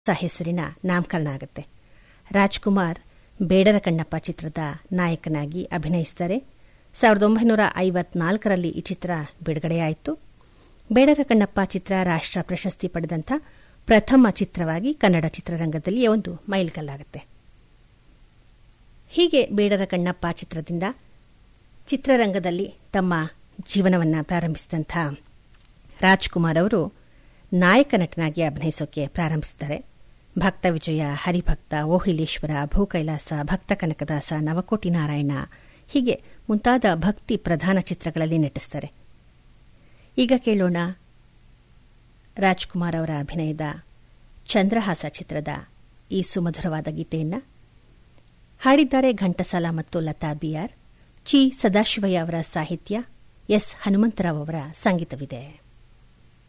ಹೆಸರಿನ ನಾಮಕರಣ ಆಗುತ್ತೆ ರಾಜ್ಕುಮಾರ್ ಬೇಡರ ಕಣ್ಣಪ್ಪ ಚಿತ್ರದ ನಾಯಕನಾಗಿ ಅಭಿನಯಿಸಿದ್ದಾರೆ ಸಾವಿರದ ಒಂಬೈನೂರ ಐವತ್ನಾಲ್ಕರಲ್ಲಿ ಈ ಚಿತ್ರ ಬಿಡುಗಡೆಯಾಯಿತು ಬೇಡರ ಕಣ್ಣಪ್ಪ ಚಿತ್ರ ರಾಷ್ಟ್ರ ಪ್ರಶಸ್ತಿ ಪಡೆದಂಥ ಪ್ರಥಮ ಚಿತ್ರವಾಗಿ ಕನ್ನಡ ಚಿತ್ರರಂಗದಲ್ಲಿ ಒಂದು ಮೈಲ್ಗಲ್ಲಾಗುತ್ತೆ ಹೀಗೆ ಬೇಡರ ಕಣ್ಣಪ್ಪ ಚಿತ್ರದಿಂದ ಚಿತ್ರರಂಗದಲ್ಲಿ ತಮ್ಮ ಜೀವನವನ್ನು ಪ್ರಾರಂಭಿಸಿದಂಥ ರಾಜ್ಕುಮಾರ್ ಅವರು ನಾಯಕ ನಟನಾಗಿ ಅಭಿನಯಿಸೋಕೆ ಪ್ರಾರಂಭಿಸಿದ್ದಾರೆ ಭಕ್ತ ವಿಜಯ ಹರಿಭಕ್ತ ಓಹಿಲೇಶ್ವರ ಭೂಕೈಲಾಸ ಭಕ್ತ ಕನಕದಾಸ ನವಕೋಟಿ ನಾರಾಯಣ ಹೀಗೆ ಮುಂತಾದ ಭಕ್ತಿ ಪ್ರಧಾನ ಚಿತ್ರಗಳಲ್ಲಿ ನಟಿಸ್ತಾರೆ ಈಗ ಕೇಳೋಣ ರಾಜ್ಕುಮಾರ್ ಅವರ ಅಭಿನಯದ ಚಂದ್ರಹಾಸ ಚಿತ್ರದ ಈ ಸುಮಧುರವಾದ ಗೀತೆಯನ್ನ ಹಾಡಿದ್ದಾರೆ ಘಂಟಸಾಲ ಮತ್ತು ಲತಾ ಬಿಆರ್ ಚಿ ಸದಾಶಿವಯ್ಯ ಅವರ ಸಾಹಿತ್ಯ ಎಸ್ ಹನುಮಂತರಾವ್ ಅವರ ಸಂಗೀತವಿದೆ